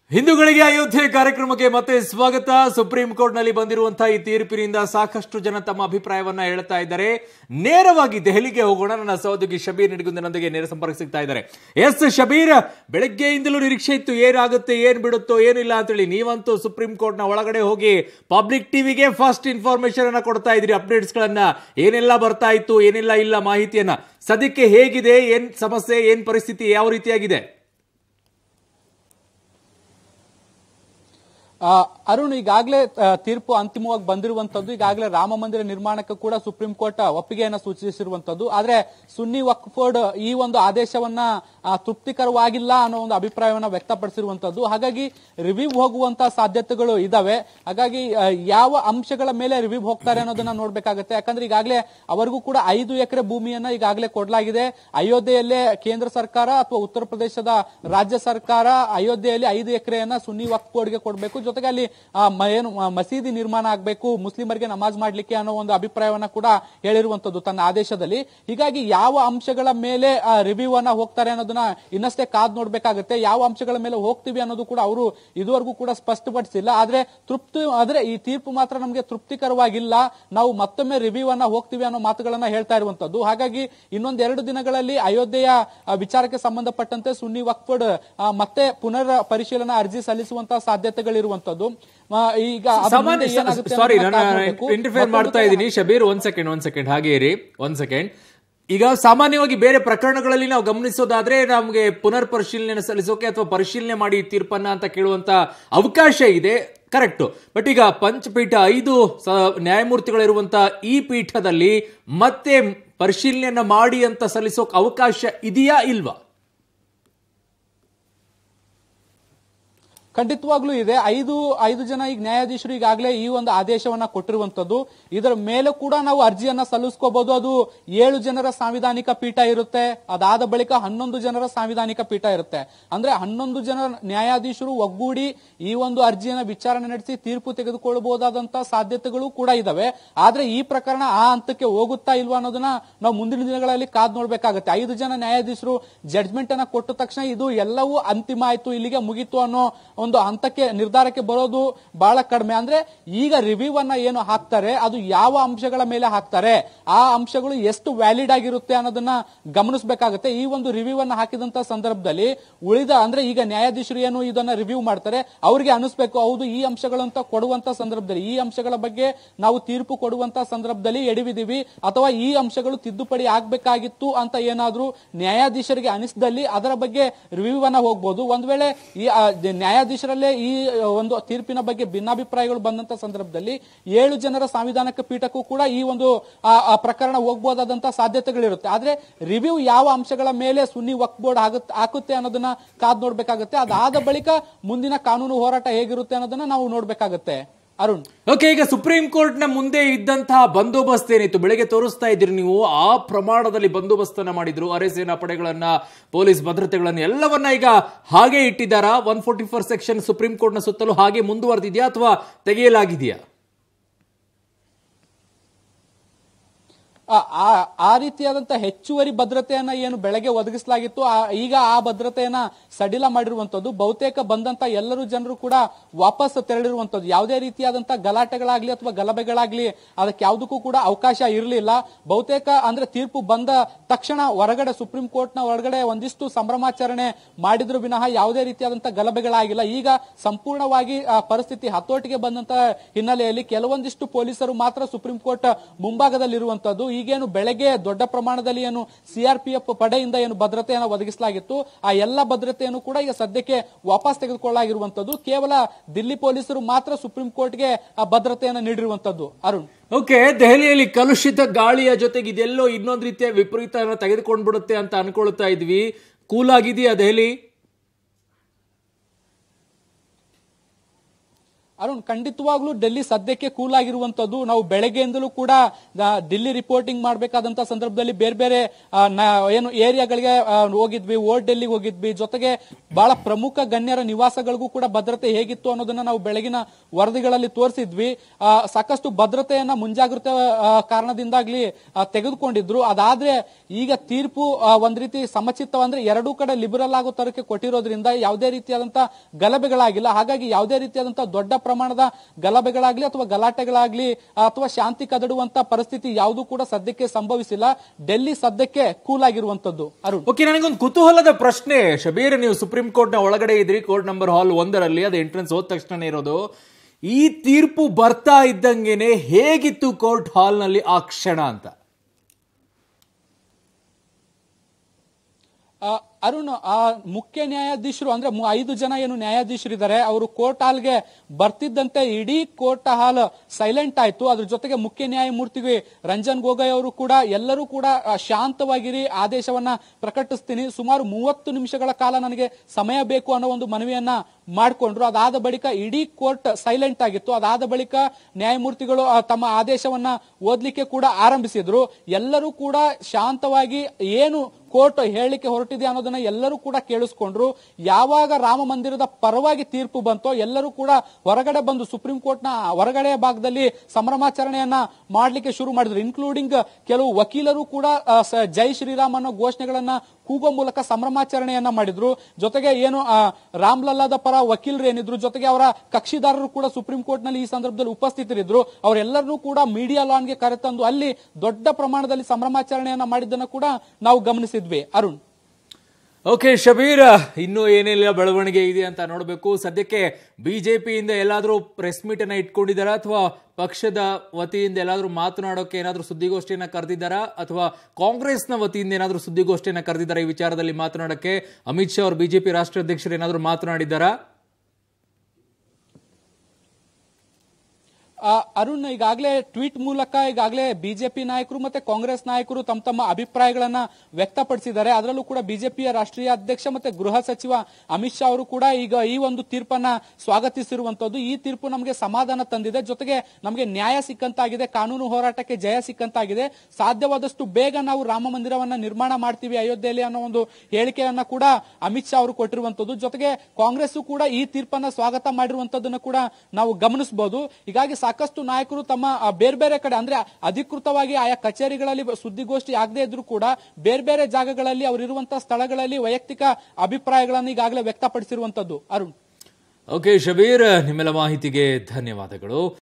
ಹಿಂದೂಗಳಿಗೆ ಅಯೋಧ್ಯೆ ಕಾರ್ಯಕ್ರಮಕ್ಕೆ ಮತ್ತೆ ಸ್ವಾಗತ ಸುಪ್ರೀಂ ಕೋರ್ಟ್ನಲ್ಲಿ ಬಂದಿರುವಂತಹ ಈ ತೀರ್ಪಿನಿಂದ ಸಾಕಷ್ಟು ಜನ ತಮ್ಮ ಅಭಿಪ್ರಾಯವನ್ನ ಹೇಳ್ತಾ ಇದ್ದಾರೆ ನೇರವಾಗಿ ದೆಹಲಿಗೆ ಹೋಗೋಣ ನನ್ನ ಸಹೋದ್ಯೋಗಿ ಶಬೀರ್ ನಿಡಗುಂದನೊಂದಿಗೆ ನೇರ ಸಂಪರ್ಕ ಸಿಗ್ತಾ ಇದ್ದಾರೆ ಎಸ್ ಶಬೀರ್ ಬೆಳಗ್ಗೆಯಿಂದಲೂ ನಿರೀಕ್ಷೆ ಇತ್ತು ಏನಾಗುತ್ತೆ ಏನ್ ಬಿಡುತ್ತೋ ಏನಿಲ್ಲ ಅಂತೇಳಿ ನೀವಂತೂ ಸುಪ್ರೀಂ ಕೋರ್ಟ್ನ ಒಳಗಡೆ ಹೋಗಿ ಪಬ್ಲಿಕ್ ಟಿವಿಗೆ ಫಸ್ಟ್ ಇನ್ಫಾರ್ಮೇಶನ್ ಅನ್ನ ಕೊಡ್ತಾ ಇದ್ರಿ ಅಪ್ಡೇಟ್ಸ್ ಗಳನ್ನ ಏನೆಲ್ಲ ಬರ್ತಾ ಇತ್ತು ಏನೆಲ್ಲ ಇಲ್ಲ ಮಾಹಿತಿಯನ್ನ ಸದ್ಯಕ್ಕೆ ಹೇಗಿದೆ ಏನ್ ಸಮಸ್ಯೆ ಏನ್ ಪರಿಸ್ಥಿತಿ ಯಾವ ರೀತಿಯಾಗಿದೆ ಆ, ಅರುಣ್ ಈಗಾಗಲೇ ಆ, ತೀರ್ಪು ಅಂತಿಮವಾಗಿ ಬಂದಿರುವಂತದ್ದು ಈಗಾಗಲೇ ರಾಮ ಮಂದಿರ ನಿರ್ಮಾಣಕ್ಕೆ ಕೂಡ ಸುಪ್ರೀಂ ಕೋರ್ಟ್ ಒಪ್ಪಿಗೆಯನ್ನ ಸೂಚಿಸಿರುವಂತದ್ದು ಆದ್ರೆ ಸುನ್ನಿ ವಕ್ಫ್ ಬೋರ್ಡ್ ಈ ಒಂದು ಆದೇಶವನ್ನ ಆ, ತೃಪ್ತಿಕರವಾಗಿಲ್ಲ ಅನ್ನೋ ಒಂದು ಅಭಿಪ್ರಾಯವನ್ನ ವ್ಯಕ್ತಪಡಿಸಿರುವಂತದ್ದು ಹಾಗಾಗಿ ರಿವ್ಯೂ ಹೋಗುವಂತ ಸಾಧ್ಯತೆಗಳು ಇದಾವೆ ಹಾಗಾಗಿ ಆ, ಯಾವ ಅಂಶಗಳ ಮೇಲೆ ರಿವ್ಯೂ ಹೋಗ್ತಾರೆ ಅನ್ನೋದನ್ನ ನೋಡ್ಬೇಕಾಗತ್ತೆ ಯಾಕಂದ್ರೆ ಈಗಾಗಲೇ ಅವರಿಗೂ ಕೂಡ ಐದು ಎಕರೆ ಭೂಮಿಯನ್ನ ಈಗಾಗಲೇ ಕೊಡಲಾಗಿದೆ ಅಯೋಧ್ಯೆಯಲ್ಲೇ ಕೇಂದ್ರ ಸರ್ಕಾರ ಅಥವಾ ಉತ್ತರ ಪ್ರದೇಶದ ರಾಜ್ಯ ಸರ್ಕಾರ ಅಯೋಧ್ಯೆಯಲ್ಲಿ ಐದು ಎಕರೆಯನ್ನ ಸುನ್ನಿ ವಕ್ಫ್ ಬೋರ್ಡ್ಗೆ ಕೊಡಬೇಕು ಜೊತೆಗೆ ಅಲ್ಲಿ ಆ, ಮ- ಏನು ಮ- ಮಸೀದಿ ನಿರ್ಮಾಣ ಆಗಬೇಕು ಮುಸ್ಲಿಮರಿಗೆ ನಮಾಜ್ ಮಾಡ್ಲಿಕ್ಕೆ ಅನ್ನೋ ಒಂದು ಅಭಿಪ್ರಾಯವನ್ನ ಕೂಡ ಹೇಳಿರುವಂತದ್ದು ತನ್ನ ಆದೇಶದಲ್ಲಿ ಹೀಗಾಗಿ ಯಾವ ಅಂಶಗಳ ಮೇಲೆ ರಿವ್ಯೂ ಅನ್ನ ಹೋಗ್ತಾರೆ ಅನ್ನೋದನ್ನ ಇನ್ನಷ್ಟೇ ಕಾದ್ ನೋಡ್ಬೇಕಾಗುತ್ತೆ ಯಾವ ಅಂಶಗಳ ಮೇಲೆ ಹೋಗ್ತೀವಿ ಅನ್ನೋದು ಕೂಡ ಅವರು ಇದುವರೆಗೂ ಕೂಡ ಸ್ಪಷ್ಟಪಡಿಸಿಲ್ಲ ಆದ್ರೆ ತೃಪ್ತಿ ಆದ್ರೆ ಈ ತೀರ್ಪು ಮಾತ್ರ ನಮಗೆ ತೃಪ್ತಿಕರವಾಗಿಲ್ಲ ನಾವು ಮತ್ತೊಮ್ಮೆ ರಿವ್ಯೂ ಅನ್ನ ಹೋಗ್ತೀವಿ ಅನ್ನೋ ಮಾತುಗಳನ್ನ ಹೇಳ್ತಾ ಇರುವಂತದ್ದು ಹಾಗಾಗಿ ಇನ್ನೊಂದ್ ಎರಡು ದಿನಗಳಲ್ಲಿ ಅಯೋಧ್ಯೆಯ ಆ, ವಿಚಾರಕ್ಕೆ ಸಂಬಂಧಪಟ್ಟಂತೆ ಸುನ್ನಿ ವಕ್ಫ್ ಬೋರ್ಡ್ ಆ, ಮತ್ತೆ ಪುನರ್ ಪರಿಶೀಲನಾ ಅರ್ಜಿ ಸಲ್ಲಿಸುವಂತಹ ಸಾಧ್ಯತೆಗಳಿರುವಂತದ್ದು ಆ, ಈಗ ಅದ್ರ ಮುಂದೆ ಸಾಮಾನ್ಯ ಏನಾಗುತ್ತೆ ಸಾರಿ ಅನ್ನೋದನ್ನ ಕಾದ್ ನಾನು ನೋಡ್ಬೇಕು. ಇಂಟರ್ಫೇರ್ ಮತ್ತೊಂದು ಮಾಡ್ತಾ ಕಡೆ- ಇದ್ದೀನಿ ಶಬೀರ್ ಒಂದ್ ಸೆಕೆಂಡ್ ಒಂದ್ ಸೆಕೆಂಡ್ ಹಾಗೆ ಇರಿ ಒಂದ್ ಸೆಕೆಂಡ್ ಈಗ ಸಾಮಾನ್ಯವಾಗಿ ಬೇರೆ ಪ್ರಕರಣಗಳಲ್ಲಿ ನಾವು ಗಮನಿಸೋದಾದ್ರೆ ನಮಗೆ ಪುನರ್ ಪರಿಶೀಲನೆ ಸಲ್ಲಿಸೋಕೆ ಅಥವಾ ಪರಿಶೀಲನೆ ಮಾಡಿ ತೀರ್ಪನ್ನ ಅಂತ ಕೇಳುವಂತ ಅವಕಾಶ ಇದೆ ಕರೆಕ್ಟ್ ಬಟ್ ಈಗ ಪಂಚಪೀಠ ಐದು ಸ- ನ್ಯಾಯಮೂರ್ತಿಗಳಿರುವಂತ ಈ ಪೀಠದಲ್ಲಿ ಮತ್ತೆ ಪರಿಶೀಲನೆಯನ್ನ ಮಾಡಿ ಅಂತ ಸಲ್ಲಿಸೋಕೆ ಅವಕಾಶ ಇದೆಯಾ ಇಲ್ವಾ ಖಂಡಿತವಾಗ್ಲೂ ಇದೆ ಐದು ಐದು ಜನ ಈಗ ನ್ಯಾಯಾಧೀಶರು ಈಗಾಗಲೇ ಈ ಒಂದು ಆದೇಶವನ್ನ ಕೊಟ್ಟಿರುವಂತದ್ದು ಇದರ ಮೇಲೆ ಕೂಡ ನಾವು ಅರ್ಜಿಯನ್ನ ಸಲ್ಲಿಸ್ಕೋಬಹುದು ಅದು ಏಳು ಜನರ ಸಾಂವಿಧಾನಿಕ ಪೀಠ ಇರುತ್ತೆ ಅದಾದ ಬಳಿಕ ಹನ್ನೊಂದು ಜನರ ಸಾಂವಿಧಾನಿಕ ಪೀಠ ಇರುತ್ತೆ ಅಂದ್ರೆ ಹನ್ನೊಂದು ಜನ ನ್ಯಾಯಾಧೀಶರು ಒಗ್ಗೂಡಿ ಈ ಒಂದು ಅರ್ಜಿಯನ್ನ ವಿಚಾರಣೆ ನಡೆಸಿ ತೀರ್ಪು ತೆಗೆದುಕೊಳ್ಳಬಹುದಾದಂತಹ ಸಾಧ್ಯತೆಗಳು ಕೂಡ ಇದಾವೆ ಆದ್ರೆ ಈ ಪ್ರಕರಣ ಆ ಹಂತಕ್ಕೆ ಹೋಗುತ್ತಾ ಇಲ್ವಾ ಅನ್ನೋದನ್ನ ನಾವು ಮುಂದಿನ ದಿನಗಳಲ್ಲಿ ಕಾದ್ ನೋಡ್ಬೇಕಾಗತ್ತೆ ಐದು ಜನ ನ್ಯಾಯಾಧೀಶರು ಜಡ್ಜ್ಮೆಂಟ್ ಅನ್ನ ಕೊಟ್ಟ ತಕ್ಷಣ ಇದು ಎಲ್ಲವೂ ಅಂತಿಮ ಆಯ್ತು ಇಲ್ಲಿಗೆ ಮುಗೀತು ಅನ್ನೋ ಒಂದು ಹಂತಕ್ಕೆ ನಿರ್ಧಾರಕ್ಕೆ ಬರೋದು ಬಹಳ ಕಡಿಮೆ ಅಂದ್ರೆ ಈಗ ರಿವ್ಯೂ ಅನ್ನ ಏನು ಹಾಕ್ತಾರೆ ಅದು ಯಾವ ಅಂಶಗಳ ಮೇಲೆ ಹಾಕ್ತಾರೆ ಆ ಅಂಶಗಳು ಎಷ್ಟು ವ್ಯಾಲಿಡ್ ಆಗಿರುತ್ತೆ ಅನ್ನೋದನ್ನ ಗಮನಿಸಬೇಕಾಗುತ್ತೆ ಈ ಒಂದು ರಿವ್ಯೂ ಅನ್ನ ಹಾಕಿದಂತ ಸಂದರ್ಭದಲ್ಲಿ ಉಳಿದ ಅಂದ್ರೆ ಈಗ ನ್ಯಾಯಾಧೀಶರು ಏನು ಇದನ್ನ ರಿವ್ಯೂ ಮಾಡ್ತಾರೆ ಅವ್ರಿಗೆ ಅನಿಸ್ಬೇಕು ಹೌದು ಈ ಅಂಶಗಳಂತ ಕೊಡುವಂತ ಸಂದರ್ಭದಲ್ಲಿ ಈ ಅಂಶಗಳ ಬಗ್ಗೆ ನಾವು ತೀರ್ಪು ಕೊಡುವಂತ ಸಂದರ್ಭದಲ್ಲಿ ಎಡವಿದೀವಿ ಅಥವಾ ಈ ಅಂಶಗಳು ತಿದ್ದುಪಡಿ ಆಗ್ಬೇಕಾಗಿತ್ತು ಅಂತ ಏನಾದ್ರೂ ನ್ಯಾಯಾಧೀಶರಿಗೆ ಅನಿಸಿದಲ್ಲಿ ಅದರ ಬಗ್ಗೆ ರಿವ್ಯೂ ಅನ್ನ ಹೋಗ್ಬೋದು ಒಂದ್ ವೇಳೆ ಈ ಆ, ನ್ಯಾಯಾಧೀಶರಲ್ಲೇ ಈ ಆ, ಒಂದು ತೀರ್ಪಿನ ಬಗ್ಗೆ ಭಿನ್ನಾಭಿಪ್ರಾಯಗಳು ಬಂದಂತ ಸಂದರ್ಭದಲ್ಲಿ ಏಳು ಜನರ ಸಾಂವಿಧಾನಿಕ ಪೀಠಕ್ಕೂ ಕೂಡ ಈ ಒಂದು ಆ, ಆ ಪ್ರಕರಣ ಹೋಗ್ಬೋದಾದಂತಹ ಸಾಧ್ಯತೆಗಳಿರುತ್ತೆ ಆದ್ರೆ ರಿವ್ಯೂ ಯಾವ ಅಂಶಗಳ ಮೇಲೆ ಸುನ್ನಿ ವಕ್ ಬೋರ್ಡ್ ಆಗುತ್ತೆ ಹಾಕುತ್ತೆ ಅನ್ನೋದನ್ನ ಕಾದ್ ನೋಡ್ಬೇಕಾಗುತ್ತೆ ಅದಾದ ಬಳಿಕ ಮುಂದಿನ ಕಾನೂನು ಹೋರಾಟ ಹೇಗಿರುತ್ತೆ ಅನ್ನೋದನ್ನ ನಾವು ನೋಡ್ಬೇಕಾಗತ್ತೆ ಅರುಣ್ ಓಕೆ ಈಗ ಸುಪ್ರೀಂ ಕೋರ್ಟ್ ನ ಮುಂದೆ ಇದ್ದಂತಹ ಬಂದೋಬಸ್ತ್ ಏನಿತ್ತು ಬೆಳಗ್ಗೆ ತೋರಿಸ್ತಾ ಇದ್ರಿ ನೀವು ಆ ಪ್ರಮಾಣದಲ್ಲಿ ಬಂದೋಬಸ್ತನ್ನ ಮಾಡಿದ್ರು ಅರೆ ಸೇನಾ ಪಡೆಗಳನ್ನ ಪೊಲೀಸ್ ಭದ್ರತೆಗಳನ್ನ ಎಲ್ಲವನ್ನ ಈಗ ಹಾಗೆ ಇಟ್ಟಿದ್ದಾರಾ one forty four section supreme court ನ ಸುತ್ತಲೂ ಹಾಗೆ ಮುಂದುವರೆದಿದೆಯಾ ಅಥವಾ ತೆಗೆಯಲಾಗಿದೆಯಾ ಆ- ಆ- ಆ ರೀತಿಯಾದಂತ ಹೆಚ್ಚುವರಿ ಭದ್ರತೆಯನ್ನ ಏನು ಬೆಳಗ್ಗೆ ಒದಗಿಸಲಾಗಿತ್ತು ಆ- ಈಗ ಆ ಭದ್ರತೆಯನ್ನ ಸಡಿಲ ಮಾಡಿರುವಂತದ್ದು ಬಹುತೇಕ ಬಂದಂತ ಎಲ್ಲರೂ ಜನರು ಕೂಡ ವಾಪಸ್ ತೆರಳಿರುವಂತದ್ದು ಯಾವುದೇ ರೀತಿಯಾದಂತ ಗಲಾಟೆಗಳಾಗ್ಲಿ ಅಥವಾ ಗಲಭೆಗಳಾಗ್ಲಿ ಅದಕ್ಕೆ ಯಾವುದಕ್ಕೂ ಕೂಡ ಅವಕಾಶ ಇರಲಿಲ್ಲ ಬಹುತೇಕ ಅಂದ್ರೆ ತೀರ್ಪು ಬಂದ ತಕ್ಷಣ ಹೊರಗಡೆ ಸುಪ್ರೀಂ ಕೋರ್ಟ್ ನ ಹೊರಗಡೆ ಒಂದಿಷ್ಟು ಸಂಭ್ರಮಾಚರಣೆ ಮಾಡಿದ್ರು ವಿನಃ ಯಾವುದೇ ರೀತಿಯಾದಂತ ಗಲಭೆಗಳಾಗಿಲ್ಲ ಈಗ ಸಂಪೂರ್ಣವಾಗಿ ಆ ಪರಿಸ್ಥಿತಿ ಹತೋಟಿಗೆ ಬಂದಂತ ಹಿನ್ನೆಲೆಯಲ್ಲಿ ಕೆಲವೊಂದಿಷ್ಟು ಪೊಲೀಸರು ಮಾತ್ರ ಸುಪ್ರೀಂ ಕೋರ್ಟ್ ಮುಂಭಾಗದಲ್ಲಿರುವಂತದ್ದು ಈಗೇನು ಬೆಳಗ್ಗೆ ದೊಡ್ಡ ಪ್ರಮಾಣದಲ್ಲಿ ಏನು ಸಿಆರ್ಪಿಎಫ್ ಪಡೆಯಿಂದ ಏನು ಭದ್ರತೆಯನ್ನು ಒದಗಿಸಲಾಗಿತ್ತು ಆ ಎಲ್ಲ ಭದ್ರತೆಯನ್ನು ಕೂಡ ಈಗ ಸದ್ಯಕ್ಕೆ ವಾಪಸ್ ತೆಗೆದುಕೊಳ್ಳಲಾಗಿರುವಂತದ್ದು ಕೇವಲ ದಿಲ್ಲಿ ಪೊಲೀಸರು ಮಾತ್ರ ಸುಪ್ರೀಂ ಕೋರ್ಟ್ಗೆ ಆ ಭದ್ರತೆಯನ್ನು ನೀಡಿರುವಂತದ್ದು ಅರುಣ್ ಓಕೆ ದೆಹಲಿಯಲ್ಲಿ ಕಲುಷಿತ ಗಾಳಿಯ ಜೊತೆಗೆ ಇದೆಲ್ಲೋ ಇನ್ನೊಂದು ರೀತಿಯ ವಿಪರೀತ ತೆಗೆದುಕೊಂಡು ಬಿಡುತ್ತೆ ಅಂತ ಅನ್ಕೊಳ್ತಾ ಇದ್ವಿ ಕೂಲ್ ಆಗಿದೆಯಾ ದೆಹಲಿ ಅರುಣ್ ಖಂಡಿತವಾಗ್ಲೂ ಡೆಲ್ಲಿ ಸದ್ಯಕ್ಕೆ ಕೂಲ್ ಆಗಿರುವಂತದ್ದು ನಾವು ಬೆಳಗ್ಗೆಯಿಂದಲೂ ಕೂಡ ಆ, ಡೆಲ್ಲಿ ರಿಪೋರ್ಟಿಂಗ್ ಮಾಡಬೇಕಾದಂತ ಸಂದರ್ಭದಲ್ಲಿ ಬೇರೆ ಬೇರೆ ಆ, ನ- ಏನು ಏರಿಯಾಗಳಿಗೆ ಆ, ಹೋಗಿದ್ವಿ ಓಲ್ಡ್ ಡೆಲ್ಲಿಗೆ ಹೋಗಿದ್ವಿ ಜೊತೆಗೆ ಬಹಳ ಪ್ರಮುಖ ಗಣ್ಯರ ನಿವಾಸಗಳಿಗೂ ಕೂಡ ಭದ್ರತೆ ಹೇಗಿತ್ತು ಅನ್ನೋದನ್ನ ನಾವು ಬೆಳಗಿನ ವರದಿಗಳಲ್ಲಿ ತೋರಿಸಿದ್ವಿ ಆ, ಸಾಕಷ್ಟು ಭದ್ರತೆಯನ್ನ ಮುಂಜಾಗ್ರತೆ ಆ, ಕಾರಣದಿಂದಾಗ್ಲಿ ಆ, ತೆಗೆದುಕೊಂಡಿದ್ರು ಅದಾದ್ರೆ ಈಗ ತೀರ್ಪು ಆ, ಒಂದ್ ರೀತಿ ಸಮಚಿತ್ತ ಅಂದ್ರೆ ಎರಡೂ ಕಡೆ ಲಿಬರಲ್ ಆಗೋ ತರಕ್ಕೆ ಕೊಟ್ಟಿರೋದ್ರಿಂದ ಯಾವುದೇ ರೀತಿಯಾದಂತ ಗಲಭೆಗಳಾಗಿಲ್ಲ ಹಾಗಾಗಿ ಯಾವುದೇ ರೀತಿಯಾದಂತ ದೊಡ್ಡ ಪ್ರಮಾಣದ ಗಲಭೆಗಳಾಗ್ಲಿ ಅಥವಾ ಗಲಾಟೆಗಳಾಗ್ಲಿ ಅಥವಾ ಶಾಂತಿ ಕದಡುವಂತ ಪರಿಸ್ಥಿತಿ ಯಾವುದೂ ಕೂಡ ಸದ್ಯಕ್ಕೆ ಸಂಭವಿಸಿಲ್ಲ ಡೆಲ್ಲಿ ಸದ್ಯಕ್ಕೆ ಕೂಲ್ ಆಗಿರುವಂತದ್ದು ಅರುಣ್ ಓಕೆ ನನಗೊಂದು ಕುತೂಹಲದ ಪ್ರಶ್ನೆ ಶಬೀರ್ ನೀವು ಸುಪ್ರೀಂ ಕೋರ್ಟ್ ನ ಒಳಗಡೆ ಇದ್ರಿ ಕೋರ್ಟ್ ನಂಬರ್ ಹಾಲ್ ಒಂದರಲ್ಲಿ ಅದು ಎಂಟ್ರೆನ್ಸ್ ಹೋದ ತಕ್ಷಣ ಇರೋದು ಈ ತೀರ್ಪು ಬರ್ತಾ ಇದ್ದಂಗೆನೆ ಹೇಗಿತ್ತು ಕೋರ್ಟ್ ಹಾಲ್ ನಲ್ಲಿ ಆ ಕ್ಷಣ ಅಂತ ಆ, ಅರುಣ್ ಆ ಮುಖ್ಯ ನ್ಯಾಯಾಧೀಶರು ಅಂದ್ರೆ ಮು- ಐದು ಜನ ಏನು ನ್ಯಾಯಾಧೀಶರಿದ್ದಾರೆ ಅವರು ಕೋರ್ಟ್ ಹಾಲ್ಗೆ ಬರ್ತಿದ್ದಂತೆ ಇಡೀ ಕೋರ್ಟ್ ಹಾಲ್ ಸೈಲೆಂಟ್ ಆಯ್ತು ಅದ್ರ ಜೊತೆಗೆ ಮುಖ್ಯ ನ್ಯಾಯಮೂರ್ತಿಗೆ ರಂಜನ್ ಗೊಗೊಯ್ ಅವರು ಕೂಡ ಎಲ್ಲರೂ ಕೂಡ ಆ, ಶಾಂತವಾಗಿರಿ ಆದೇಶವನ್ನ ಪ್ರಕಟಿಸ್ತೀನಿ ಸುಮಾರು ಮೂವತ್ತು ನಿಮಿಷಗಳ ಕಾಲ ನನಗೆ ಸಮಯ ಬೇಕು ಅನ್ನೋ ಒಂದು ಮನವಿಯನ್ನ ಮಾಡಿಕೊಂಡ್ರು ಅದಾದ ಬಳಿಕ ಇಡೀ ಕೋರ್ಟ್ ಸೈಲೆಂಟ್ ಆಗಿತ್ತು ಅದಾದ ಬಳಿಕ ನ್ಯಾಯಮೂರ್ತಿಗಳು ಆ, ತಮ್ಮ ಆದೇಶವನ್ನ ಓದ್ಲಿಕ್ಕೆ ಕೂಡ ಆರಂಭಿಸಿದ್ರು ಎಲ್ಲರೂ ಕೂಡ ಶಾಂತವಾಗಿ ಏನು ಕೋರ್ಟ್ ಹೇಳಲಿಕ್ಕೆ ಹೊರಟಿದೆ ಅನ್ನೋದನ್ನ ಎಲ್ಲರೂ ಕೂಡ ಕೇಳಿಸ್ಕೊಂಡ್ರು ಯಾವಾಗ ರಾಮ ಮಂದಿರದ ಪರವಾಗಿ ತೀರ್ಪು ಬಂತೋ ಎಲ್ಲರೂ ಕೂಡ ಹೊರಗಡೆ ಬಂದು ಸುಪ್ರೀಂ ಕೋರ್ಟ್ ನ ಹೊರಗಡೆ ಭಾಗದಲ್ಲಿ ಸಂಭ್ರಮಾಚರಣೆಯನ್ನ ಮಾಡ್ಲಿಕ್ಕೆ ಶುರು ಮಾಡಿದ್ರು ಇನ್ಕ್ಲೂಡಿಂಗ್ ಕೆಲವು ವಕೀಲರು ಕೂಡ ಆ, ಸ- ಜೈ ಶ್ರೀರಾಮ್ ಅನ್ನೋ ಘೋಷಣೆಗಳನ್ನ ಕೂಗೋ ಮೂಲಕ ಸಂಭ್ರಮಾಚರಣೆಯನ್ನ ಮಾಡಿದ್ರು ಜೊತೆಗೆ ಏನು ಆ, ರಾಮ್ಲಲ್ಲಾದ ಪರ ವಕೀಲರು ಏನಿದ್ರು ಜೊತೆಗೆ ಅವರ ಕಕ್ಷಿದಾರರು ಕೂಡ ಸುಪ್ರೀಂ ಕೋರ್ಟ್ ನಲ್ಲಿ ಈ ಸಂದರ್ಭದಲ್ಲಿ ಉಪಸ್ಥಿತರಿದ್ರು ಅವರೆಲ್ಲರನ್ನೂ ಕೂಡ ಮೀಡಿಯಾ ಲಾನ್ಗೆ ಕರೆತಂದು ಅಲ್ಲಿ ದೊಡ್ಡ ಪ್ರಮಾಣದಲ್ಲಿ ಸಂಭ್ರಮಾಚರಣೆಯನ್ನ ಮಾಡಿದ್ದನ್ನ ಕೂಡ ನಾವು ಗಮನಿಸಿದ್ವಿ ಅರುಣ್ ಓಕೆ ಶಬೀರ್ ಇನ್ನೂ ಏನೆಲ್ಲ ಬೆಳವಣಿಗೆ ಇದೆ ಅಂತ ನೋಡಬೇಕು ಸದ್ಯಕ್ಕೆ ಬಿಜೆಪಿಯಿಂದ ಎಲ್ಲಾದ್ರೂ ಪ್ರೆಸ್ ಮೀಟ್ ಅನ್ನ ಇಟ್ಕೊಂಡಿದ್ದಾರಾ ಅಥವಾ ಪಕ್ಷದ ವತಿಯಿಂದ ಎಲ್ಲಾದ್ರೂ ಮಾತನಾಡೋಕೆ ಏನಾದ್ರೂ ಸುದ್ದಿಗೋಷ್ಠಿಯನ್ನ ಕರೆದಿದ್ದಾರಾ ಅಥವಾ ಕಾಂಗ್ರೆಸ್ನ ವತಿಯಿಂದ ಏನಾದ್ರೂ ಸುದ್ದಿಗೋಷ್ಠಿಯನ್ನ ಕರೆದಿದ್ದಾರಾ ಈ ವಿಚಾರದಲ್ಲಿ ಮಾತನಾಡಕ್ಕೆ ಅಮಿತ್ ಶಾ ಅವರು ಬಿಜೆಪಿ ರಾಷ್ಟ್ರೀಯ ಅಧ್ಯಕ್ಷರು ಏನಾದ್ರೂ ಮಾತನಾಡಿದ್ದಾರಾ ಆ, ಅರುಣ್ ಈಗಾಗಲೇ ಟ್ವೀಟ್ ಮೂಲಕ ಈಗಾಗಲೇ ಬಿಜೆಪಿ ನಾಯಕರು ಮತ್ತೆ ಕಾಂಗ್ರೆಸ್ ನಾಯಕರು ತಮ್ಮ ತಮ್ಮ ಅಭಿಪ್ರಾಯಗಳನ್ನ ವ್ಯಕ್ತಪಡಿಸಿದ್ದಾರೆ ಅದರಲ್ಲೂ ಕೂಡ ಬಿಜೆಪಿಯ ರಾಷ್ಟ್ರೀಯ ಅಧ್ಯಕ್ಷ ಮತ್ತೆ ಗೃಹ ಸಚಿವ ಅಮಿತ್ ಶಾ ಅವರು ಕೂಡ ಈಗ ಈ ಒಂದು ತೀರ್ಪನ್ನ ಸ್ವಾಗತಿಸಿರುವಂತದ್ದು ಈ ತೀರ್ಪು ನಮಗೆ ಸಮಾಧಾನ ತಂದಿದೆ ಜೊತೆಗೆ ನಮಗೆ ನ್ಯಾಯ ಸಿಕ್ಕಂತಾಗಿದೆ ಕಾನೂನು ಹೋರಾಟಕ್ಕೆ ಜಯ ಸಿಕ್ಕಂತಾಗಿದೆ ಸಾಧ್ಯವಾದಷ್ಟು ಬೇಗ ನಾವು ರಾಮ ಮಂದಿರವನ್ನ ನಿರ್ಮಾಣ ಮಾಡ್ತೀವಿ ಅಯೋಧ್ಯೆಯಲ್ಲಿ ಅನ್ನೋ ಒಂದು ಹೇಳಿಕೆಯನ್ನ ಕೂಡ ಅಮಿತ್ ಶಾ ಅವರು ಕೊಟ್ಟಿರುವಂತದ್ದು ಜೊತೆಗೆ ಕಾಂಗ್ರೆಸ್ ಕೂಡ ಈ ತೀರ್ಪನ್ನ ಸ್ವಾಗತ ಮಾಡಿರುವಂತದ್ದನ್ನು ಕೂಡ ನಾವು ಗಮನಿಸಬಹುದು ಹೀಗಾಗಿ ಸಾಕಷ್ಟು ನಾಯಕರು ತಮ್ಮ ಆ, ಬೇರೆ ಬೇರೆ ಕಡೆ ಅಂದ್ರೆ ಅಧಿಕೃತವಾಗಿ ಆಯಾ ಕಚೇರಿಗಳಲ್ಲಿ ಸುದ್ದಿಗೋಷ್ಠಿ ಆಗದೆ ಇದ್ರೂ ಕೂಡ ಬೇರೆ ಬೇರೆ ಜಾಗಗಳಲ್ಲಿ ಅವರಿರುವಂತಹ ಸ್ಥಳಗಳಲ್ಲಿ ವೈಯಕ್ತಿಕ ಅಭಿಪ್ರಾಯಗಳನ್ನು ಈಗಾಗಲೇ ವ್ಯಕ್ತಪಡಿಸಿರುವಂತದ್ದು ಅರುಣ್ ಓಕೆ ಶಬೀರ್ ನಿಮ್ಮೆಲ್ಲ ಮಾಹಿತಿಗೆ ಧನ್ಯವಾದಗಳು